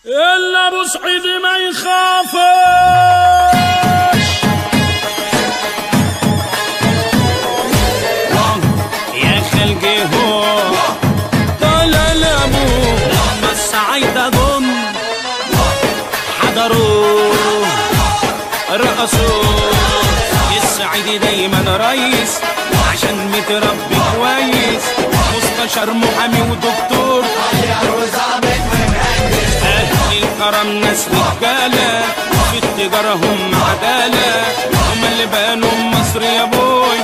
الا ابو سعيد ما يخافش يا خلقي هو طال الابو لما السعيد ضم حضروا رقصوا السعيد دايما رئيس عشان متربي كويس مستشار محامي ودكتور أهل الكرم ناس رجالة في التجارة هم عدالة هم اللي بانوا مصر يا بوي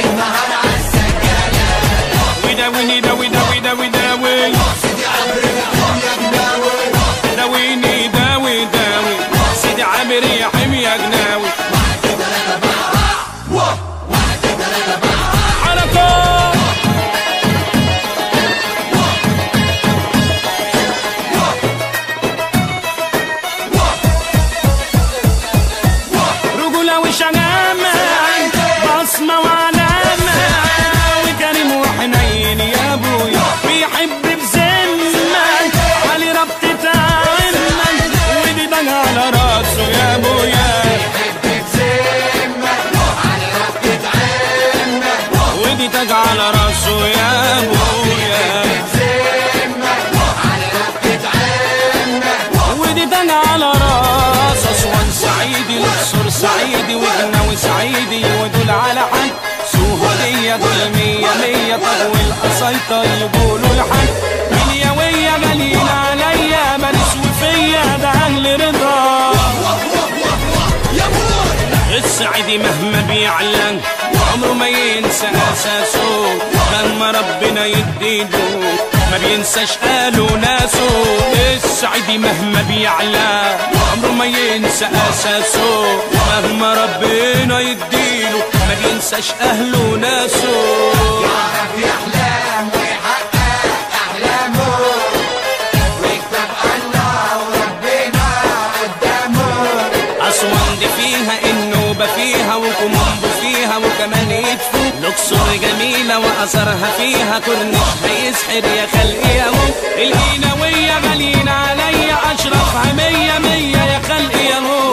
وداويني داوي داوي داوي داوي داويني داوي داوي سيدي عامر يا حمي يا جناوي حركات رجولة وشجامة بصمة وعلامة وكريم وحنين يا ابويا بيحب بذمة علي ربطة عمك ودي ضج على راسه يا ابويا ودي تاج على راسه يا ابويا ودي تاج على راس اسوان سعيدي الاقصر سعيدي وجناوي سعيدي ودول على حد سوهدية دول مية مية طب والقصيطة يقولوا الحد مليوية غاليين عليا ماليش وفيا ده اهل رضا السعيدي مهما بيعلن عمره ما ينسى اساسه لما ربنا يديله ما بينساش قاله ناسه السعيدي مهما بيعلى عمره ما ينسى اساسه مهما ربنا يديله ما بينساش اهله وناسه يحلم ويحقق أحلامه ويكتب الله وربنا قدامه أسوان دي فيها النوبة فيها وكومومبو فيها وكمان يدفو الأقصر جميلة وأثرها فيها كورنيش هيسحر يا خلقي يا مو القيناوية غاليين عليا أشرفها مية مية يا خلقي يا مو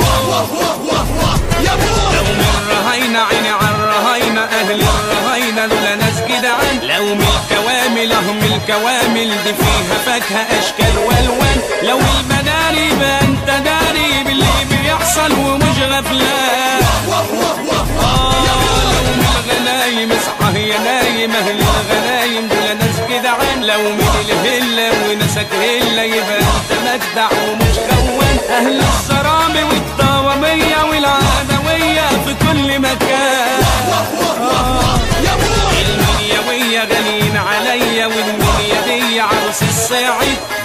لو من رهينة عيني عن رهينة أهل الرهينة دول ناس جدعان لو من الكوامل هم الكوامل دي فيها فاكهة أشكال وألوان لو المداري بقى أنت داري باللي بيحصل ومش غفلان آه لو من الغنايم اصحى يا نايم أهل الغنايم دول ناس جدعان لو من الهلة وناسك هلة يبقى أنت مجدع ومش خوان أهل الصرامي والطوامية والعدوية في كل مكان المنيوية غاليين عليا والمنيا دي عروس الصعيد